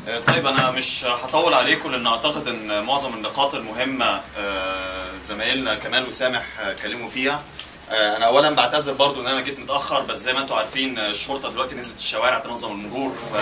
آه، طيب انا مش هطول عليكم لان اعتقد ان معظم النقاط المهمه آه، زمايلنا كمال وسامح آه، اتكلموا فيها آه، انا اولا بعتذر برضو ان انا جيت متاخر بس زي ما انتم عارفين آه، الشرطه دلوقتي نزلت الشوارع تنظم المرور ف...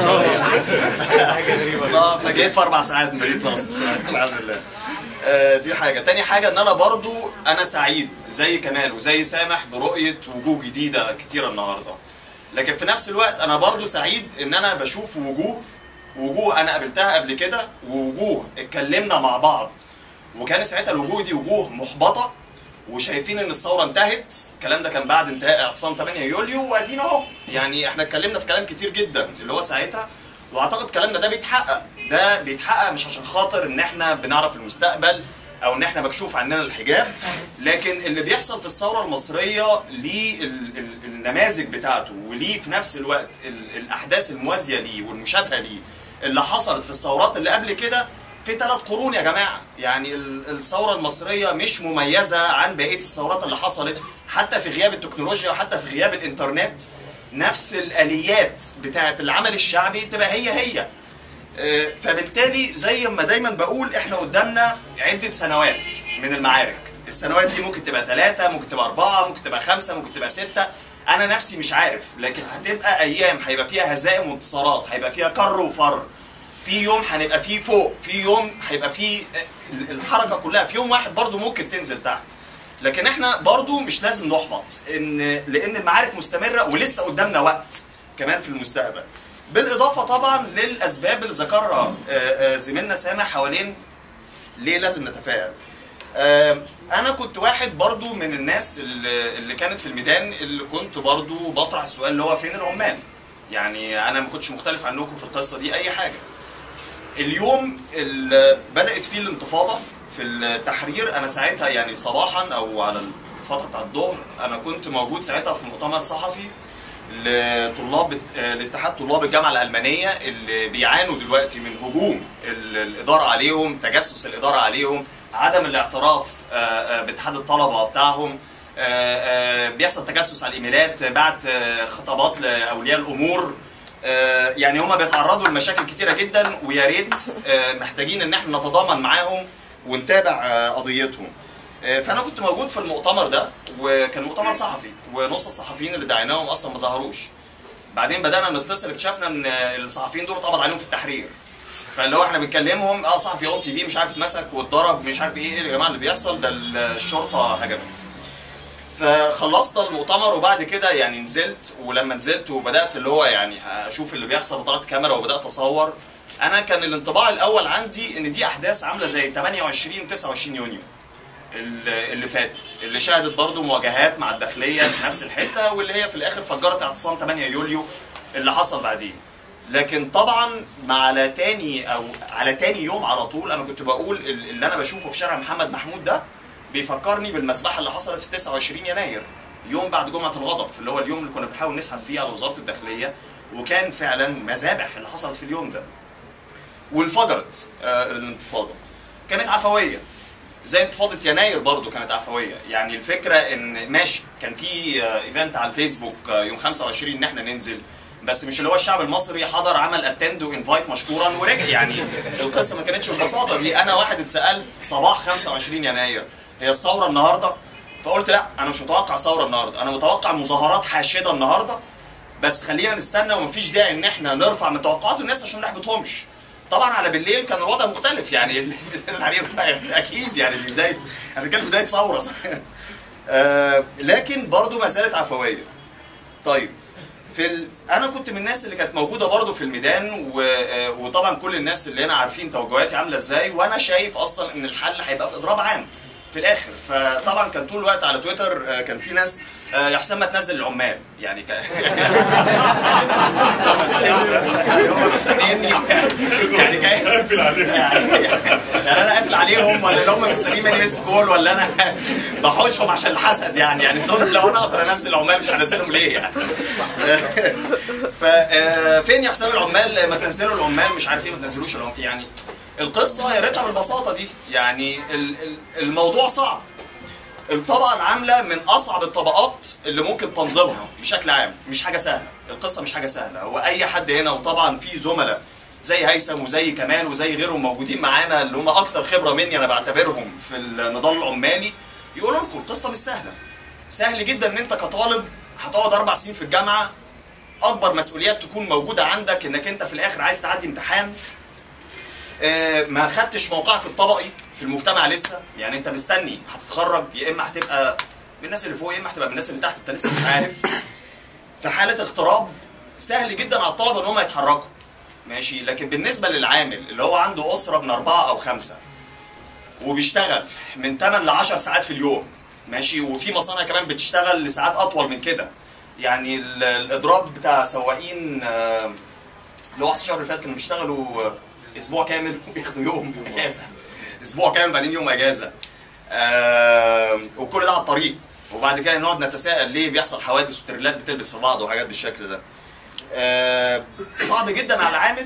حاجه غريبه فجيت في اربع ساعات من مدينه نصر الحمد لله آه، دي حاجة، تاني حاجة إن أنا برضو أنا سعيد زي كمال وزي سامح برؤية وجوه جديدة كتيرة النهاردة. لكن في نفس الوقت أنا برضو سعيد إن أنا بشوف وجوه وجوه أنا قابلتها قبل كده ووجوه اتكلمنا مع بعض وكان ساعتها الوجوه دي وجوه محبطة وشايفين ان الثوره انتهت الكلام ده كان بعد انتهاء اعتصام 8 يوليو وادينا اهو يعني احنا اتكلمنا في كلام كتير جدا اللي هو ساعتها واعتقد كلامنا ده بيتحقق ده بيتحقق مش عشان خاطر ان احنا بنعرف المستقبل او ان احنا مكشوف عننا الحجاب لكن اللي بيحصل في الثوره المصريه ليه ال- ال- النماذج بتاعته وليه في نفس الوقت ال- الاحداث الموازيه ليه والمشابهه ليه اللي حصلت في الثورات اللي قبل كده في ثلاث قرون يا جماعه يعني ال- الثوره المصريه مش مميزه عن بقيه الثورات اللي حصلت حتى في غياب التكنولوجيا وحتى في غياب الانترنت نفس الاليات بتاعه العمل الشعبي تبقى هي هي آه، فبالتالي زي ما دايما بقول احنا قدامنا عده سنوات من المعارك السنوات دي ممكن تبقى ثلاثة ممكن تبقى أربعة ممكن تبقى خمسة ممكن تبقى ستة أنا نفسي مش عارف لكن هتبقى أيام هيبقى فيها هزائم وانتصارات هيبقى فيها كر وفر في يوم هنبقى فيه فوق في يوم هيبقى فيه ال- الحركة كلها في يوم واحد برضو ممكن تنزل تحت لكن احنا برضو مش لازم نحبط ان لان المعارك مستمرة ولسه قدامنا وقت كمان في المستقبل بالاضافة طبعا للاسباب اللي ذكرها آه، آه، زميلنا سامح حوالين ليه لازم نتفائل آم، انا كنت واحد برضو من الناس اللي اللي كانت في الميدان اللي كنت برضو بطرح السؤال اللي هو فين العمال يعني انا ما كنتش مختلف عنكم في القصه دي اي حاجه اليوم اللي بدات فيه الانتفاضه في التحرير انا ساعتها يعني صباحا او على الفتره بتاعت الظهر انا كنت موجود ساعتها في مؤتمر صحفي لطلاب آه، لاتحاد طلاب الجامعه الالمانيه اللي بيعانوا دلوقتي من هجوم ال- الاداره عليهم تجسس الاداره عليهم عدم الاعتراف آه، آه، باتحاد الطلبه بتاعهم آه، آه، بيحصل تجسس على الايميلات بعت آه، خطابات لاولياء الامور آه، يعني هما بيتعرضوا لمشاكل كتيره جدا ويا ريت آه، محتاجين ان احنا نتضامن معاهم ونتابع آه، قضيتهم آه، فانا كنت موجود في المؤتمر ده وكان مؤتمر صحفي ونص الصحفيين اللي دعيناهم اصلا ما ظهروش بعدين بدانا نتصل اكتشفنا ان الصحفيين دول اتقبض عليهم في التحرير فاللي هو احنا بنكلمهم اه صحفي اون تي في مش عارف اتمسك واتضرب مش عارف ايه ايه يا جماعه اللي بيحصل ده الشرطه هجمت فخلصنا المؤتمر وبعد كده يعني نزلت ولما نزلت وبدات اللي هو يعني اشوف اللي بيحصل وطلعت كاميرا وبدات اصور انا كان الانطباع الاول عندي ان دي احداث عامله زي 28 29 يونيو اللي اللي فاتت اللي شهدت برضو مواجهات مع الداخليه في نفس الحته واللي هي في الاخر فجرت اعتصام 8 يوليو اللي حصل بعديه لكن طبعا مع على تاني او على تاني يوم على طول انا كنت بقول ال- اللي انا بشوفه في شارع محمد محمود ده بيفكرني بالمذبحه اللي حصلت في 29 يناير يوم بعد جمعه الغضب اللي هو اليوم اللي كنا بنحاول نسحب فيه على وزاره الداخليه وكان فعلا مذابح اللي حصلت في اليوم ده وانفجرت آه، الانتفاضه كانت عفويه زي انتفاضه يناير برضو كانت عفويه يعني الفكره ان ماشي كان في آه، ايفنت على الفيسبوك آه، يوم 25 ان احنا ننزل بس مش اللي هو الشعب المصري حضر عمل اتند وانفايت مشكورا ورجع يعني القصه ما كانتش بالبساطه دي انا واحد اتسالت صباح 25 يناير هي الثوره النهارده فقلت لا انا مش متوقع ثوره النهارده انا متوقع مظاهرات حاشده النهارده بس خلينا نستنى ومفيش داعي ان احنا نرفع من توقعات الناس عشان ما نحبطهمش طبعا على بالليل كان الوضع مختلف يعني التحرير اكيد يعني في بدايه احنا بنتكلم في بدايه ثوره صح آه لكن برضو ما زالت عفويه طيب في ال... انا كنت من الناس اللي كانت موجوده برضو في الميدان و... آه، وطبعا كل الناس اللي هنا عارفين توجهاتي عامله ازاي وانا شايف اصلا ان الحل هيبقى في اضراب عام في الاخر فطبعا كان طول الوقت على تويتر آه، كان في ناس آه، يا حسام ما تنزل العمال يعني ك... يعني هم مستنيني يعني كان قافل عليهم يعني يعني انا قافل عليهم ولا اللي هم مستنيين مني ميست كول ولا انا بحوشهم عشان الحسد يعني يعني تظن لو انا اقدر انزل عمال مش هنزلهم ليه يعني ففين يا حسام العمال ما تنزلوا العمال مش عارف ايه ما تنزلوش العمال يعني القصه يا ريتها بالبساطه دي يعني ال- ال- الموضوع صعب الطبقه العامله من اصعب الطبقات اللي ممكن تنظيمها بشكل عام مش حاجه سهله القصه مش حاجه سهله هو اي حد هنا وطبعا في زملاء زي هيثم وزي كمال وزي غيرهم موجودين معانا اللي هم اكثر خبره مني انا بعتبرهم في النضال العمالي يقولوا لكم القصه مش سهله سهل جدا ان انت كطالب هتقعد اربع سنين في الجامعه اكبر مسؤوليات تكون موجوده عندك انك انت في الاخر عايز تعدي امتحان آه، ما خدتش موقعك الطبقي في المجتمع لسه يعني انت مستني هتتخرج يا اما هتبقى من الناس اللي فوق يا اما هتبقى من الناس اللي تحت انت لسه مش عارف في حاله اغتراب سهل جدا على الطلبه ان هم يتحركوا ماشي لكن بالنسبه للعامل اللي هو عنده اسره من اربعه او خمسه وبيشتغل من 8 ل 10 ساعات في اليوم ماشي وفي مصانع كمان بتشتغل لساعات اطول من كده يعني ال- الاضراب بتاع سواقين آه، اللي هو الشهر اللي فات كانوا بيشتغلوا آه، اسبوع كامل وبياخدوا يوم اجازه اسبوع كامل بعدين يوم اجازه آه، وكل ده على الطريق وبعد كده نقعد نتساءل ليه بيحصل حوادث وتريلات بتلبس في بعض وحاجات بالشكل ده آه، صعب جدا على العامل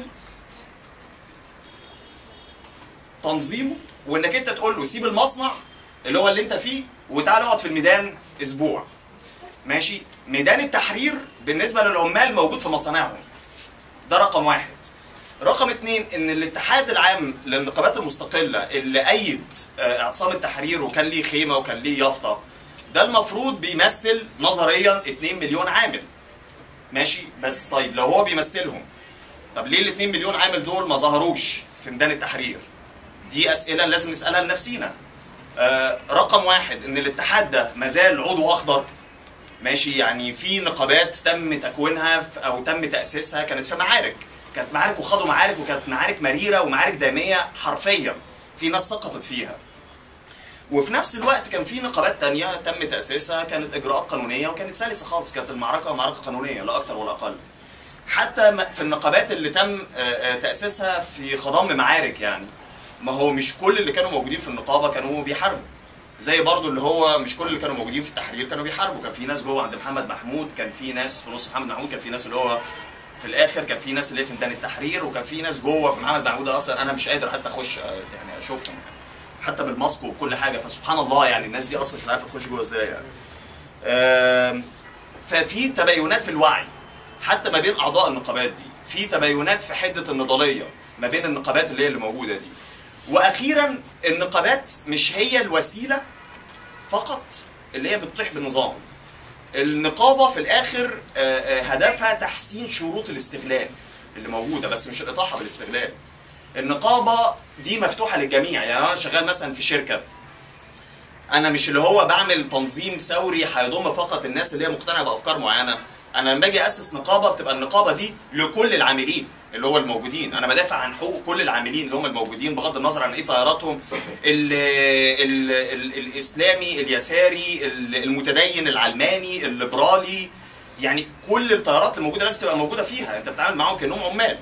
تنظيمه وانك انت تقول له سيب المصنع اللي هو اللي انت فيه وتعالى اقعد في الميدان اسبوع ماشي ميدان التحرير بالنسبه للعمال موجود في مصانعهم ده رقم واحد رقم اتنين ان الاتحاد العام للنقابات المستقله اللي ايد آه، اعتصام التحرير وكان ليه خيمه وكان ليه يافطه ده المفروض بيمثل نظريا 2 مليون عامل ماشي بس طيب لو هو بيمثلهم طب ليه ال 2 مليون عامل دول ما ظهروش في ميدان التحرير دي اسئله لازم نسالها لنفسينا آه رقم واحد ان الاتحاد ده مازال عضو اخضر ماشي يعني في نقابات تم تكوينها في- او تم تاسيسها كانت في معارك كانت معارك وخدوا معارك وكانت معارك مريره ومعارك داميه حرفيا في ناس سقطت فيها وفي نفس الوقت كان في نقابات تانية تم تأسيسها كانت إجراءات قانونية وكانت سلسة خالص كانت المعركة معركة قانونية لا أكثر ولا أقل حتى م- في النقابات اللي تم آه، آه، تأسيسها في خضم معارك يعني ما هو مش كل اللي كانوا موجودين في النقابة كانوا بيحاربوا زي برضو اللي هو مش كل اللي كانوا موجودين في التحرير كانوا بيحاربوا كان في ناس جوه عند محمد محمود كان في ناس في نص محمد محمود كان في ناس اللي هو في الاخر كان في ناس اللي هي في ميدان التحرير وكان في ناس جوه في محمد محمود اصلا انا مش قادر حتى اخش آه، يعني اشوفهم حتى بالماسك وكل حاجه فسبحان الله يعني الناس دي اصلا مش عارفه تخش جوه ازاي يعني آم، ففي تباينات في الوعي حتى ما بين اعضاء النقابات دي في تباينات في حده النضاليه ما بين النقابات اللي هي اللي موجوده دي واخيرا النقابات مش هي الوسيله فقط اللي هي بتطيح بالنظام النقابه في الاخر آه، آه، هدفها تحسين شروط الاستغلال اللي موجوده بس مش الاطاحه بالاستغلال النقابه دي مفتوحه للجميع يعني انا شغال مثلا في شركه انا مش اللي هو بعمل تنظيم ثوري هيضم فقط الناس اللي هي مقتنعه بافكار معينه انا لما باجي اسس نقابه بتبقى النقابه دي لكل العاملين اللي هو الموجودين انا بدافع عن حقوق كل العاملين اللي هم الموجودين بغض النظر عن ايه طياراتهم ال ال ال الاسلامي اليساري ال- المتدين العلماني الليبرالي يعني كل التيارات الموجوده لازم تبقى موجوده فيها انت بتتعامل معاهم كانهم عمال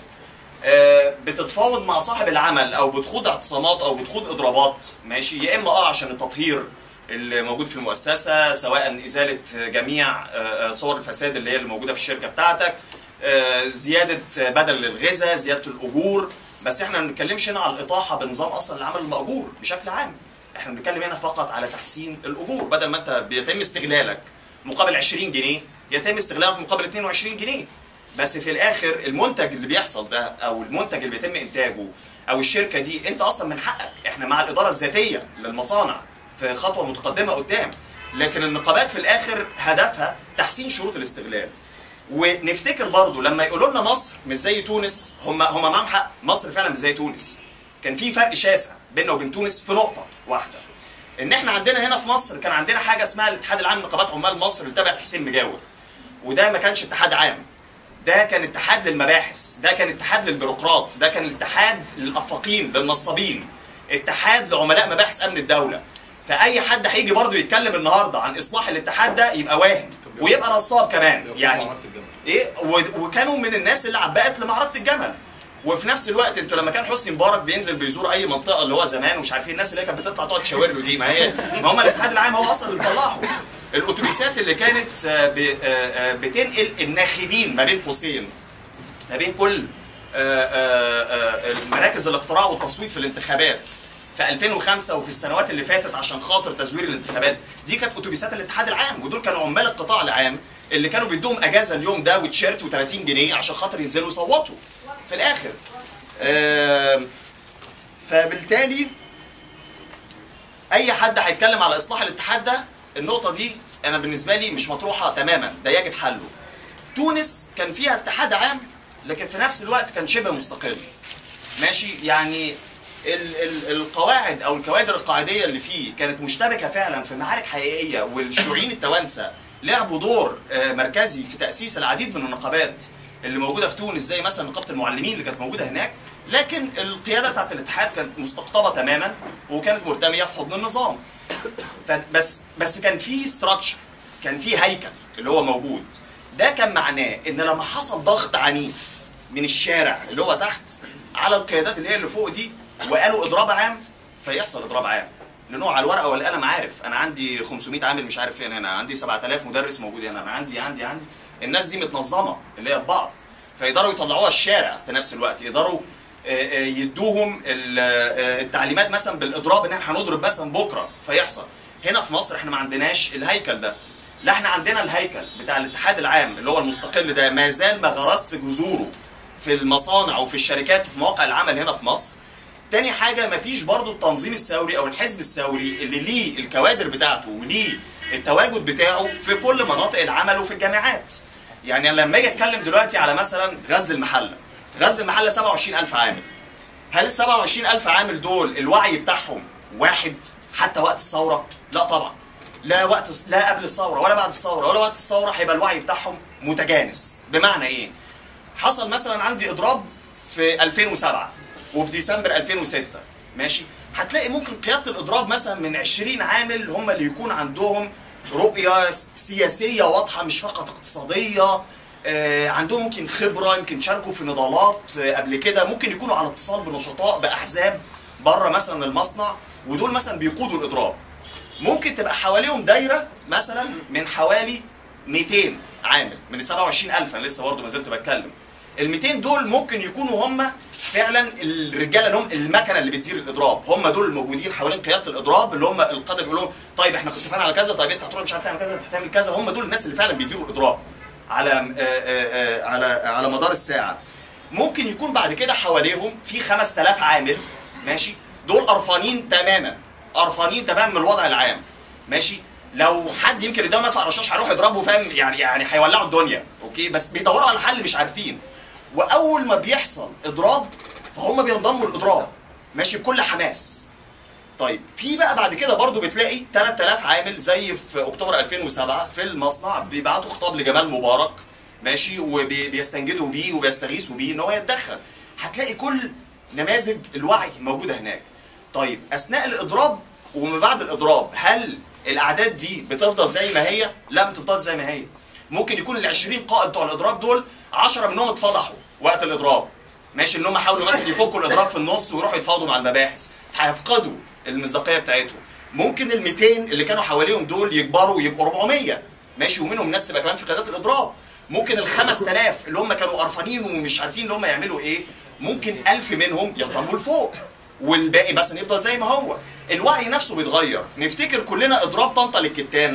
آه، بتتفاوض مع صاحب العمل او بتخوض اعتصامات او بتخوض اضرابات ماشي يا اما اه عشان التطهير اللي موجود في المؤسسه سواء ازاله جميع آه، آه، صور الفساد اللي هي اللي موجوده في الشركه بتاعتك آه، زياده بدل الغذاء زياده الاجور بس احنا ما بنتكلمش هنا على الاطاحه بنظام اصلا العمل المأجور بشكل عام احنا بنتكلم هنا فقط على تحسين الاجور بدل ما انت بيتم استغلالك مقابل 20 جنيه يتم استغلالك مقابل 22 جنيه بس في الاخر المنتج اللي بيحصل ده او المنتج اللي بيتم انتاجه او الشركه دي انت اصلا من حقك احنا مع الاداره الذاتيه للمصانع في خطوه متقدمه قدام لكن النقابات في الاخر هدفها تحسين شروط الاستغلال ونفتكر برضو لما يقولوا لنا مصر مش زي تونس هم هم معاهم حق مصر فعلا مش زي تونس كان في فرق شاسع بيننا وبين تونس في نقطه واحده ان احنا عندنا هنا في مصر كان عندنا حاجه اسمها الاتحاد العام لنقابات عمال مصر اللي تابع حسين مجاور وده ما كانش اتحاد عام ده كان اتحاد للمباحث ده كان اتحاد للبيروقراط ده كان اتحاد للافاقين للنصابين اتحاد لعملاء مباحث امن الدوله فاي حد هيجي برضه يتكلم النهارده عن اصلاح الاتحاد ده يبقى واهم ويبقى نصاب كمان يعني ايه و- وكانوا من الناس اللي عبقت لمعركه الجمل وفي نفس الوقت انتوا لما كان حسني مبارك بينزل بيزور اي منطقه اللي هو زمان ومش عارفين الناس اللي هي كانت بتطلع تقعد تشاور له دي ما هي ما هم الاتحاد العام هو اصلا اللي طلعهم الاتوبيسات اللي كانت آه، ب- آه، آه، بتنقل الناخبين ما بين قوسين ما بين كل آه، آه، آه، مراكز الاقتراع والتصويت في الانتخابات في 2005 وفي السنوات اللي فاتت عشان خاطر تزوير الانتخابات دي كانت اتوبيسات الاتحاد العام ودول كانوا عمال القطاع العام اللي كانوا بيدوهم اجازه اليوم ده وتيشيرت و30 جنيه عشان خاطر ينزلوا يصوتوا في الاخر آم، فبالتالي اي حد هيتكلم على اصلاح الاتحاد ده النقطه دي انا بالنسبه لي مش مطروحه تماما ده يجب حله تونس كان فيها اتحاد عام لكن في نفس الوقت كان شبه مستقل ماشي يعني ال ال القواعد او الكوادر القاعديه اللي فيه كانت مشتبكه فعلا في معارك حقيقيه والشيوعيين التوانسه لعبوا دور آه، مركزي في تاسيس العديد من النقابات اللي موجوده في تونس زي مثلا نقابه المعلمين اللي كانت موجوده هناك لكن القياده بتاعت الاتحاد كانت مستقطبه تماما وكانت مرتميه في حضن النظام فبس بس كان في ستراكشر كان في هيكل اللي هو موجود ده كان معناه ان لما حصل ضغط عنيف من الشارع اللي هو تحت على القيادات اللي هي اللي فوق دي وقالوا اضراب عام فيحصل اضراب عام لانه على الورقه والقلم عارف انا عندي 500 عامل مش عارف فين هنا عندي 7000 مدرس موجود هنا انا عندي عندي عندي الناس دي متنظمه اللي هي ببعض فيقدروا يطلعوها الشارع في نفس الوقت يقدروا آه، آه، يدوهم ال- آه، التعليمات مثلا بالاضراب ان احنا هنضرب مثلا بكره فيحصل هنا في مصر احنا ما عندناش الهيكل ده لا احنا عندنا الهيكل بتاع الاتحاد العام اللي هو المستقل ده ما زال ما غرس جذوره في المصانع وفي الشركات وفي مواقع العمل هنا في مصر تاني حاجة مفيش برضو التنظيم الثوري أو الحزب الثوري اللي ليه الكوادر بتاعته وليه التواجد بتاعه في كل مناطق العمل وفي الجامعات يعني أنا لما أجي أتكلم دلوقتي على مثلا غزل المحلة غزل المحلة 27000 عامل هل ال 27000 عامل دول الوعي بتاعهم واحد حتى وقت الثورة؟ لا طبعا لا وقت لا قبل الثورة ولا بعد الثورة ولا وقت الثورة هيبقى الوعي بتاعهم متجانس بمعنى إيه؟ حصل مثلا عندي اضراب في 2007 وفي ديسمبر 2006 ماشي هتلاقي ممكن قياده الاضراب مثلا من 20 عامل هم اللي يكون عندهم رؤيه س- سياسيه واضحه مش فقط اقتصاديه آه، عندهم ممكن خبره يمكن شاركوا في نضالات آه، قبل كده ممكن يكونوا على اتصال بنشطاء باحزاب بره مثلا المصنع ودول مثلا بيقودوا الاضراب ممكن تبقى حواليهم دايره مثلا من حوالي 200 عامل من ال 27000 انا لسه برضه ما زلت بتكلم ال 200 دول ممكن يكونوا هم فعلا الرجاله اللي هم المكنه اللي بتدير الاضراب هم دول الموجودين حوالين قياده الاضراب اللي هم القاده بيقولوا لهم طيب احنا اتفقنا على كذا طيب انت هتروح مش عارف تعمل كذا انت هتعمل كذا هم دول الناس اللي فعلا بيديروا الاضراب على آه، آه، آه، على على مدار الساعه ممكن يكون بعد كده حواليهم في 5000 عامل ماشي دول قرفانين تماما قرفانين تماما من الوضع العام ماشي لو حد يمكن قدامه مدفع رشاش هيروح يضربه فاهم يعني يعني هيولعوا الدنيا اوكي بس بيدوروا على حل مش عارفين واول ما بيحصل اضراب فهم بينضموا للاضراب ماشي بكل حماس طيب في بقى بعد كده برضو بتلاقي 3000 عامل زي في اكتوبر 2007 في المصنع بيبعتوا خطاب لجمال مبارك ماشي وبيستنجدوا بيه وبيستغيثوا بيه ان هو يتدخل هتلاقي كل نماذج الوعي موجوده هناك طيب اثناء الاضراب وما بعد الاضراب هل الاعداد دي بتفضل زي ما هي لا ما بتفضلش زي ما هي ممكن يكون ال 20 قائد بتوع الاضراب دول 10 منهم اتفضحوا وقت الاضراب ماشي ان هم حاولوا مثلا يفكوا الاضراب في النص ويروحوا يتفاوضوا مع المباحث هيفقدوا المصداقيه بتاعتهم ممكن ال 200 اللي كانوا حواليهم دول يكبروا ويبقوا 400 ماشي ومنهم ناس تبقى كمان في قيادات الاضراب ممكن ال 5000 اللي هم كانوا قرفانين ومش عارفين اللي هم يعملوا ايه ممكن 1000 منهم ينضموا لفوق والباقي مثلا يفضل زي ما هو الوعي نفسه بيتغير نفتكر كلنا اضراب طنطا للكتان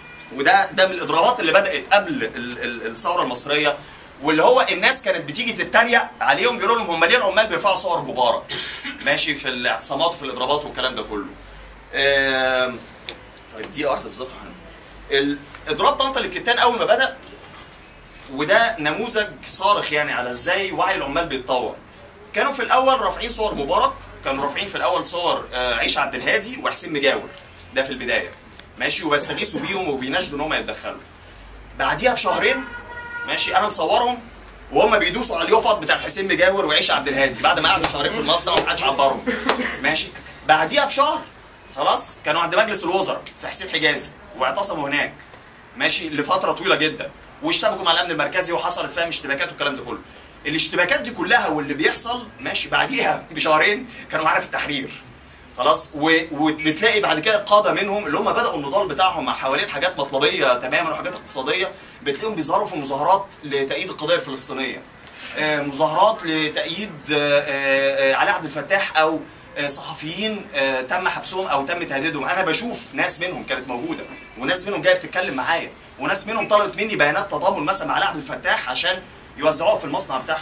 وده ده من الاضرابات اللي بدات قبل ال- ال- الثوره المصريه واللي هو الناس كانت بتيجي تتريق عليهم بيقولوا لهم هم ليه العمال بيرفعوا صور مبارك ماشي في الاعتصامات وفي الاضرابات والكلام ده كله آم، طيب دقيقه واحده بالظبط يا حنان. الاضراب طنطا للكتان اول ما بدا وده نموذج صارخ يعني على ازاي وعي العمال بيتطور كانوا في الاول رافعين صور مبارك كانوا رافعين في الاول صور آه، عيش عبد الهادي وحسين مجاور ده في البدايه ماشي وبيستغيثوا بيهم وبيناشدوا ان هم يتدخلوا بعديها بشهرين ماشي انا مصورهم وهم بيدوسوا على اليوفط بتاعت حسين مجاور وعيش عبد الهادي بعد ما قعدوا شهرين في المصنع ومحدش عبرهم ماشي بعديها بشهر خلاص كانوا عند مجلس الوزراء في حسين حجازي واعتصموا هناك ماشي لفتره طويله جدا واشتبكوا مع الامن المركزي وحصلت فيهم اشتباكات والكلام ده كله الاشتباكات دي كلها واللي بيحصل ماشي بعديها بشهرين كانوا معانا في التحرير خلاص و... وبتلاقي بعد كده القاده منهم اللي هم بداوا النضال بتاعهم مع حوالين حاجات مطلبيه تماما وحاجات اقتصاديه بتلاقيهم بيظهروا في مظاهرات لتأييد القضيه الفلسطينيه آه، مظاهرات لتأييد آه، آه، آه، علي عبد الفتاح او آه، صحفيين آه، تم حبسهم او تم تهديدهم انا بشوف ناس منهم كانت موجوده وناس منهم جايه بتتكلم معايا وناس منهم طلبت مني بيانات تضامن مثلا مع علي عبد الفتاح عشان يوزعوها في المصنع بتاعهم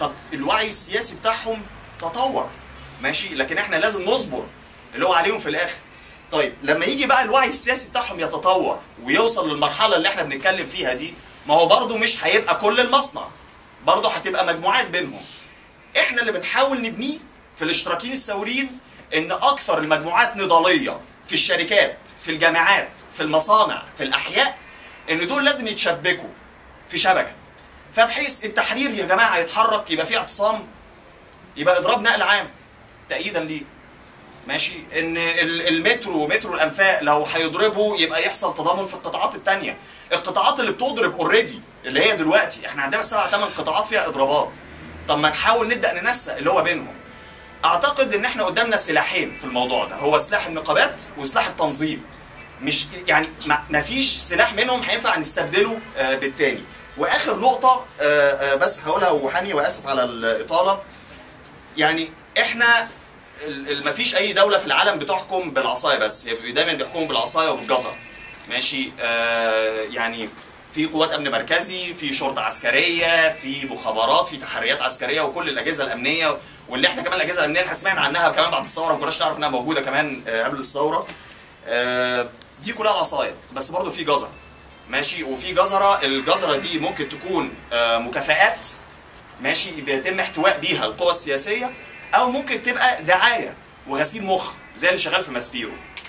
طب الوعي السياسي بتاعهم تطور ماشي لكن احنا لازم نصبر اللي هو عليهم في الاخر طيب لما يجي بقى الوعي السياسي بتاعهم يتطور ويوصل للمرحله اللي احنا بنتكلم فيها دي ما هو برضه مش هيبقى كل المصنع برضه هتبقى مجموعات بينهم احنا اللي بنحاول نبنيه في الاشتراكيين الثوريين ان اكثر المجموعات نضاليه في الشركات في الجامعات في المصانع في الاحياء ان دول لازم يتشبكوا في شبكه فبحيث التحرير يا جماعه يتحرك يبقى فيه اعتصام يبقى اضراب نقل عام تأييدا ليه ماشي ان ال- المترو ومترو الانفاق لو هيضربوا يبقى يحصل تضامن في القطاعات التانية القطاعات اللي بتضرب اوريدي اللي هي دلوقتي احنا عندنا سبع ثمان قطاعات فيها اضرابات طب ما نحاول نبدا ننسق اللي هو بينهم اعتقد ان احنا قدامنا سلاحين في الموضوع ده هو سلاح النقابات وسلاح التنظيم مش يعني ما ما فيش سلاح منهم هينفع نستبدله آه، بالتاني واخر نقطه آه، آه، بس هقولها وحني واسف على الاطاله يعني احنا ما فيش اي دوله في العالم بتحكم بالعصايه بس هي دايما بيحكموا بالعصايه وبالجزر ماشي آه يعني في قوات امن مركزي في شرطه عسكريه في مخابرات في تحريات عسكريه وكل الاجهزه الامنيه واللي احنا كمان الاجهزه الامنيه احنا سمعنا عنها كمان بعد الثوره ما كناش نعرف انها موجوده كمان آه قبل الثوره آه دي كلها العصايه بس برضه في جزر ماشي وفي جزره الجزره دي ممكن تكون آه مكافآت ماشي بيتم احتواء بيها القوى السياسيه او ممكن تبقى دعايه وغسيل مخ زي اللي شغال في ماسبيرو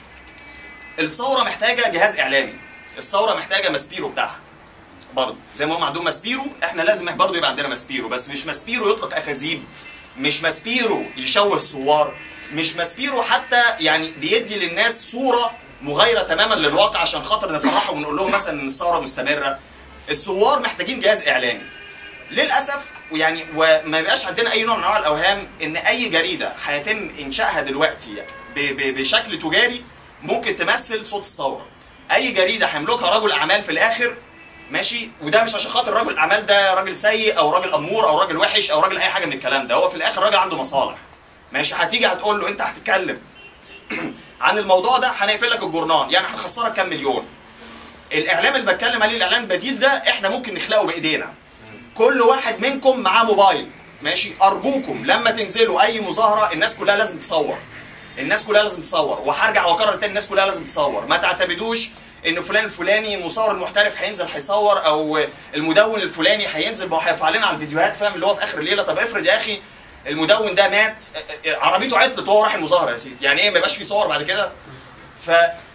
الثوره محتاجه جهاز اعلامي الثوره محتاجه ماسبيرو بتاعها برضه زي ما هم عندهم ماسبيرو احنا لازم برضه يبقى عندنا ماسبيرو بس مش ماسبيرو يطلق اكاذيب مش ماسبيرو يشوه الثوار مش ماسبيرو حتى يعني بيدي للناس صوره مغايره تماما للواقع عشان خاطر نفرحهم ونقول لهم مثلا ان الثوره مستمره الثوار محتاجين جهاز اعلامي للاسف ويعني وما يبقاش عندنا اي نوع من انواع الاوهام ان اي جريده هيتم انشائها دلوقتي ب- ب- بشكل تجاري ممكن تمثل صوت الثوره اي جريده هيملكها رجل اعمال في الاخر ماشي وده مش عشان خاطر رجل الاعمال ده راجل سيء او راجل امور او راجل وحش او راجل اي حاجه من الكلام ده هو في الاخر راجل عنده مصالح ماشي هتيجي هتقول له انت هتتكلم عن الموضوع ده هنقفل لك الجورنال يعني هنخسرك كام مليون الاعلام اللي بتكلم عليه الاعلام البديل ده احنا ممكن نخلقه بايدينا كل واحد منكم معاه موبايل ماشي ارجوكم لما تنزلوا اي مظاهره الناس كلها لازم تصور الناس كلها لازم تصور وهرجع واكرر تاني الناس كلها لازم تصور ما تعتمدوش ان فلان الفلاني المصور المحترف هينزل هيصور او المدون الفلاني هينزل ما هو هيرفع لنا على الفيديوهات فاهم اللي هو في اخر الليله طب افرض يا اخي المدون ده مات عربيته عطلت وهو رايح المظاهره يا سيدي يعني ايه ما يبقاش في صور بعد كده ف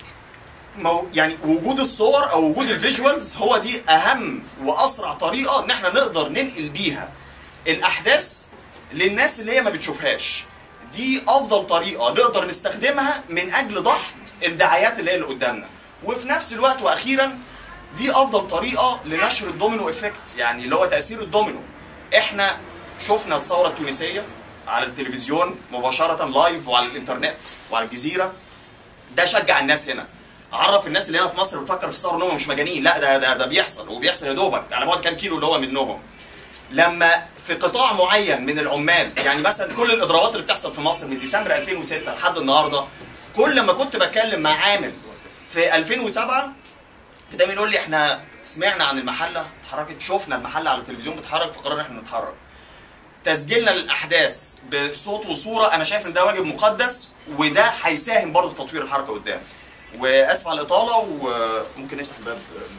مو يعني وجود الصور او وجود الفيجوالز هو دي اهم واسرع طريقه ان احنا نقدر ننقل بيها الاحداث للناس اللي هي ما بتشوفهاش دي افضل طريقه نقدر نستخدمها من اجل ضغط الدعايات اللي هي اللي قدامنا وفي نفس الوقت واخيرا دي افضل طريقه لنشر الدومينو افكت يعني اللي هو تاثير الدومينو احنا شفنا الثوره التونسيه على التلفزيون مباشره لايف وعلى الانترنت وعلى الجزيره ده شجع الناس هنا عرف الناس اللي هنا في مصر بتفكر في الثوره ان هم مش مجانين لا ده ده ده بيحصل وبيحصل يا دوبك على بعد كام كيلو اللي هو منهم لما في قطاع معين من العمال يعني مثلا كل الاضرابات اللي بتحصل في مصر من ديسمبر 2006 لحد النهارده كل ما كنت بتكلم مع عامل في 2007 دايما يقول لي احنا سمعنا عن المحله اتحركت شفنا المحله على التلفزيون بتتحرك فقررنا احنا نتحرك تسجيلنا للاحداث بصوت وصوره انا شايف ان ده واجب مقدس وده هيساهم برضه في تطوير الحركه قدام واسف على الاطاله وممكن نفتح الباب